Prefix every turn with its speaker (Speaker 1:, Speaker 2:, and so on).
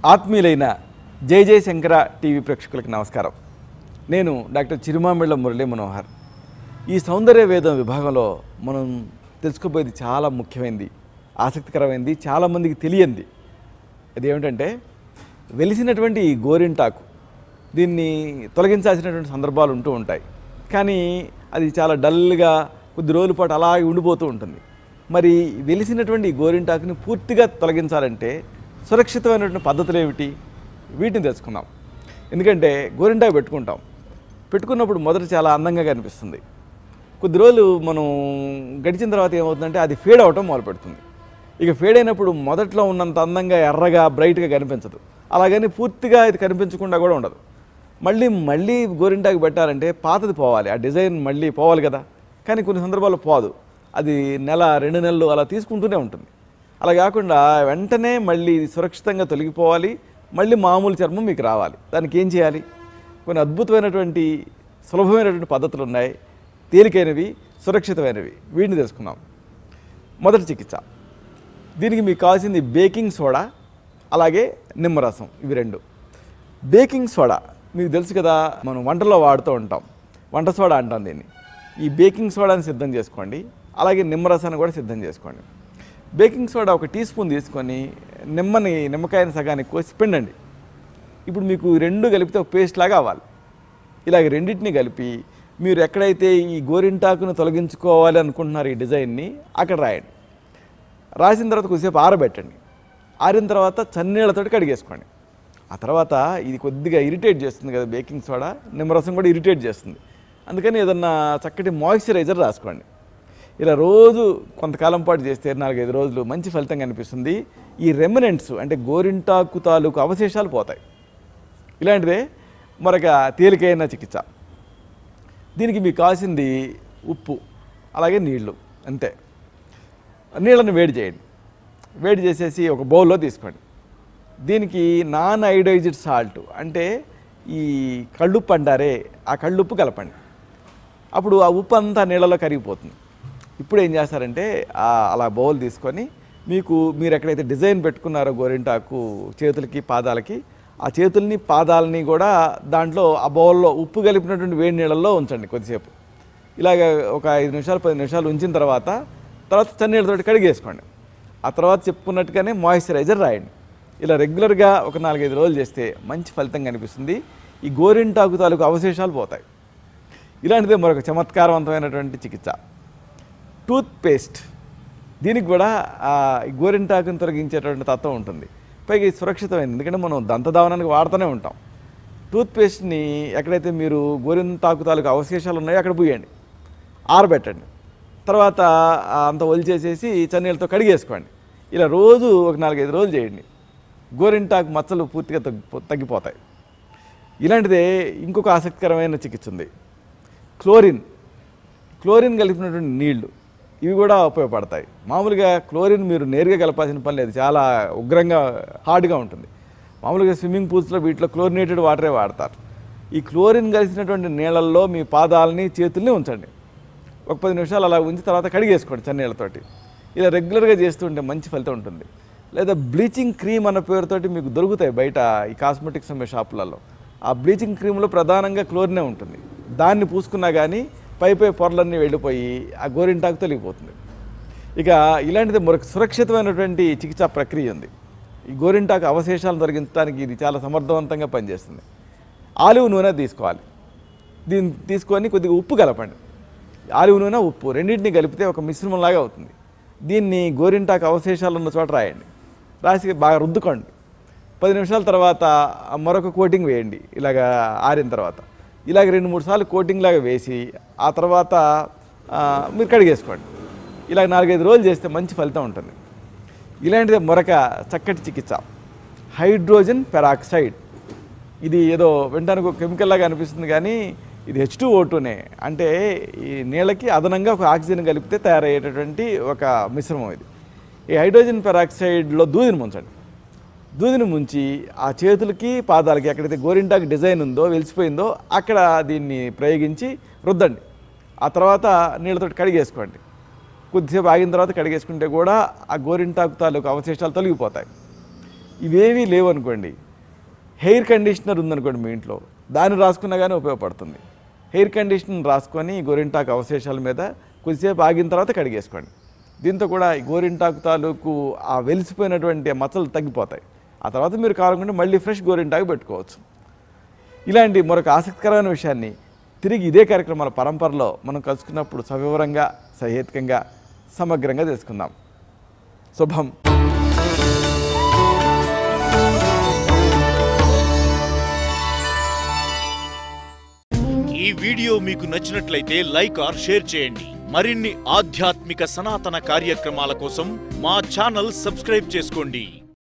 Speaker 1: ఆత్మీయులైన జై జయ శంకర టీవీ ప్రేక్షకులకు నమస్కారం నేను డాక్టర్ చిరుమామిళ్ళ మురళీ మనోహర్ ఈ సౌందర్య వేదం విభాగంలో మనం తెలుసుకోబోయేది చాలా ముఖ్యమైనది ఆసక్తికరమైనది చాలామందికి తెలియంది అదేమిటంటే వెలిసినటువంటి ఈ గోరింటాకు దీన్ని తొలగించాల్సినటువంటి సందర్భాలు ఉంటూ ఉంటాయి కానీ అది చాలా డల్గా కొద్ది రోజుల పాటు అలాగే ఉండిపోతూ ఉంటుంది మరి వెలిసినటువంటి ఈ గోరింటాకుని పూర్తిగా తొలగించాలంటే సురక్షితమైనటువంటి పద్ధతులు ఏమిటి వీటిని తెలుసుకుందాం ఎందుకంటే గోరింటాకు పెట్టుకుంటాం పెట్టుకున్నప్పుడు మొదట చాలా అందంగా కనిపిస్తుంది కొద్ది రోజులు మనం గడిచిన తర్వాత ఏమవుతుందంటే అది ఫేడ్ అవటం మొదలు పెడుతుంది ఇక ఫేడ్ అయినప్పుడు మొదట్లో ఉన్నంత అందంగా ఎర్రగా బ్రైట్గా కనిపించదు అలాగని పూర్తిగా ఇది కనిపించకుండా కూడా ఉండదు మళ్ళీ మళ్ళీ గోరింటాకు పెట్టాలంటే పాతది పోవాలి ఆ డిజైన్ మళ్ళీ పోవాలి కదా కానీ కొన్ని సందర్భాల్లో పోదు అది నెల రెండు నెలలు అలా తీసుకుంటూనే ఉంటుంది అలా కాకుండా వెంటనే మళ్ళీ ఇది సురక్షితంగా తొలగిపోవాలి మళ్ళీ మామూలు చర్మం మీకు రావాలి దానికి ఏం చేయాలి కొన్ని అద్భుతమైనటువంటి సులభమైనటువంటి పద్ధతులు ఉన్నాయి తేలికైనవి సురక్షితమైనవి వీటిని తెలుసుకుందాం మొదటి చికిత్స దీనికి మీకు కావాల్సింది బేకింగ్ సోడా అలాగే నిమ్మరసం ఇవి రెండు బేకింగ్ సోడా మీకు తెలుసు కదా మనం వంటలో వాడుతూ ఉంటాం వంట సోడా అంటాం దీన్ని ఈ బేకింగ్ సోడాని సిద్ధం చేసుకోండి అలాగే నిమ్మరసాన్ని కూడా సిద్ధం చేసుకోండి బేకింగ్ సోడా ఒక టీ స్పూన్ తీసుకొని నిమ్మని నిమ్మకాయని సగానికి కోసి పిండండి ఇప్పుడు మీకు ఈ రెండు కలిపితే ఒక పేస్ట్ లాగా అవ్వాలి ఇలాగ రెండింటిని కలిపి మీరు ఎక్కడైతే ఈ గోరింటాకును తొలగించుకోవాలి అనుకుంటున్నారు ఈ డిజైన్ని అక్కడ రాయండి రాసిన తర్వాత కొద్దిసేపు ఆరబెట్టండి ఆరిన తర్వాత చన్నీళ్ళతోటి కడిగేసుకోండి ఆ తర్వాత ఇది కొద్దిగా ఇరిటేట్ చేస్తుంది కదా బేకింగ్ సోడా నిమ్మరసం కూడా ఇరిటేట్ చేస్తుంది అందుకని ఏదన్నా చక్కటి మాయిశ్చరైజర్ రాసుకోండి ఇలా రోజు కొంతకాలం పాటు చేస్తే నాలుగైదు రోజులు మంచి ఫలితం కనిపిస్తుంది ఈ రెమినెంట్స్ అంటే గోరింటాకు తాలూకు అవశేషాలు పోతాయి ఇలాంటిదే మరొక తేలికైన చికిత్స దీనికి మీకు కావాల్సింది ఉప్పు అలాగే నీళ్లు అంతే నీళ్ళని వేడి చేయండి వేడి చేసేసి ఒక బౌల్లో తీసుకోండి దీనికి నాన్ ఐడైజ్డ్ సాల్ట్ అంటే ఈ కళ్ళుప్పు అంటారే ఆ కళ్ళుప్పు కలపండి అప్పుడు ఆ ఉప్పు అంతా నీళ్ళలో కరిగిపోతుంది ఇప్పుడు ఏం చేస్తారంటే ఆ అలా బౌల్ తీసుకొని మీకు మీరు ఎక్కడైతే డిజైన్ పెట్టుకున్నారో గోరింటాకు చేతులకి పాదాలకి ఆ చేతుల్ని పాదాలని కూడా దాంట్లో ఆ బౌల్లో ఉప్పు కలిపినటువంటి వేడి నీళ్ళల్లో ఉంచండి కొద్దిసేపు ఇలాగ ఒక ఐదు నిమిషాలు పది నిమిషాలు ఉంచిన తర్వాత తర్వాత చన్నీళ్ళతోటి కడిగేసుకోండి ఆ తర్వాత చెప్పుకున్నట్టుగానే మాయిశ్చరైజర్ రాయండి ఇలా రెగ్యులర్గా ఒక నాలుగైదు రోజులు చేస్తే మంచి ఫలితం కనిపిస్తుంది ఈ గోరింటాకు తాలూకు అవశేషాలు పోతాయి ఇలాంటిదే మరొక చమత్కారవంతమైనటువంటి చికిత్స టూత్ పేస్ట్ దీనికి కూడా ఆ ఈ గోరింటాకును తొలగించేటువంటి తత్వం ఉంటుంది పైగా ఇది సురక్షితమైనది ఎందుకంటే మనం దంతధావనానికి వాడుతూనే ఉంటాం టూత్ పేస్ట్ని ఎక్కడైతే మీరు గోరింటాకు తాలూకు అవశేషాలు ఉన్నాయో అక్కడ పూయండి ఆరబెట్టండి తర్వాత ఆ అంత ఒలిచేసేసి చన్నీళ్ళతో కడిగేసుకోండి ఇలా రోజు ఒక నాలుగైదు రోజులు చేయండి గోరింటాకు మచ్చలు పూర్తిగా తగ్గిపో తగ్గిపోతాయి ఇలాంటిదే ఇంకొక ఆసక్తికరమైన చికిత్స ఉంది క్లోరిన్ క్లోరిన్ కలిపినటువంటి నీళ్లు ఇవి కూడా ఉపయోగపడతాయి మామూలుగా క్లోరిన్ మీరు నేరుగా కలపాల్సిన పని లేదు చాలా ఉగ్రంగా హార్డ్గా ఉంటుంది మామూలుగా స్విమ్మింగ్ పూల్స్లో వీటిలో క్లోరినేటెడ్ వాటరే వాడతారు ఈ క్లోరిన్ కలిసినటువంటి నీళ్ళల్లో మీ పాదాలని చేతుల్ని ఉంచండి ఒక పది నిమిషాలు అలా ఉంచి తర్వాత కడిగేసుకోండి చన్నీళ్ళతోటి ఇలా రెగ్యులర్గా చేస్తుంటే మంచి ఫలితం ఉంటుంది లేదా బ్లీచింగ్ క్రీమ్ అన్న పేరుతోటి మీకు దొరుకుతాయి బయట ఈ కాస్మెటిక్స్ అమ్మే షాపులలో ఆ బ్లీచింగ్ క్రీమ్లో ప్రధానంగా క్లోరినే ఉంటుంది దాన్ని పూసుకున్నా కానీ పై పై పొరలన్నీ వెళ్ళిపోయి ఆ గోరింటాకు తొలగిపోతుంది ఇక ఇలాంటిది మరొక సురక్షితమైనటువంటి చికిత్సా ప్రక్రియ ఉంది ఈ గోరింటాకు అవశేషాలను తొలగించడానికి ఇది చాలా సమర్థవంతంగా పనిచేస్తుంది ఆలివ్ నూనె తీసుకోవాలి దీన్ని తీసుకొని కొద్దిగా ఉప్పు కలపండి ఆలివ్ నూనె ఉప్పు రెండింటిని కలిపితే ఒక మిశ్రమంలాగా అవుతుంది దీన్ని గోరింటాకు అవశేషాలు ఉన్న చోట రాయండి రాసి బాగా రుద్దుకోండి పది నిమిషాల తర్వాత మరొక కోటింగ్ వేయండి ఇలాగా ఆరిన తర్వాత ఇలాగ రెండు మూడు సార్లు కోటింగ్ లాగా వేసి ఆ తర్వాత ఆ, మీరు కడిగేసుకోండి ఇలాగ నాలుగైదు రోజులు చేస్తే మంచి ఫలితం ఉంటుంది ఇలాంటిదే మరొక చక్కటి చికిత్స హైడ్రోజన్ పెరాక్సైడ్ ఇది ఏదో వినడానికి ఒక కెమికల్ లాగా అనిపిస్తుంది కానీ ఇది హెచ్ టూ ఓటూనే అంటే ఈ నీళ్ళకి అదనంగా ఒక ఆక్సిజన్ కలిపితే తయారయ్యేటటువంటి ఒక మిశ్రమం ఇది ఈ హైడ్రోజన్ పెరాక్సైడ్లో దూదిని ముంచండి దూదిని ముంచి ఆ చేతులకి పాదాలకి ఎక్కడైతే గోరింటాకు డిజైన్ ఉందో వెలిసిపోయిందో అక్కడ దీన్ని ప్రయోగించి రుద్దండి ఆ తర్వాత నీళ్ళతో కడిగేసుకోండి కొద్దిసేపు ఆగిన తర్వాత కడిగేసుకుంటే కూడా ఆ గోరింటాకు తాలూకు అవశేషాలు తొలగిపోతాయి ఇవేవీ లేవు అనుకోండి హెయిర్ కండిషనర్ ఉందనుకోండి మీ ఇంట్లో దాన్ని రాసుకున్నా కానీ ఉపయోగపడుతుంది హెయిర్ కండిషనర్ రాసుకొని గోరింటాకు అవశేషాల మీద కొద్దిసేపు ఆగిన తర్వాత కడిగేసుకోండి దీంతో కూడా ఈ గోరింటాకు తాలూకు ఆ వెలిసిపోయినటువంటి మచ్చలు తగ్గిపోతాయి ఆ తర్వాత మీరు కావాలనుకుంటే మళ్ళీ ఫ్రెష్ గోరింటాకు పెట్టుకోవచ్చు ఇలాంటి మరొక ఆసక్తికరమైన విషయాన్ని తిరిగి ఇదే కార్యక్రమాల పరంపరలో మనం కలుసుకున్నప్పుడు సవివరంగా సహేతుకంగా సమగ్రంగా తెలుసుకుందాం శుభం
Speaker 2: ఈ వీడియో మీకు నచ్చినట్లయితే లైక్ ఆర్ షేర్ చేయండి మరిన్ని ఆధ్యాత్మిక సనాతన కార్యక్రమాల కోసం మా ఛానల్ సబ్స్క్రైబ్ చేసుకోండి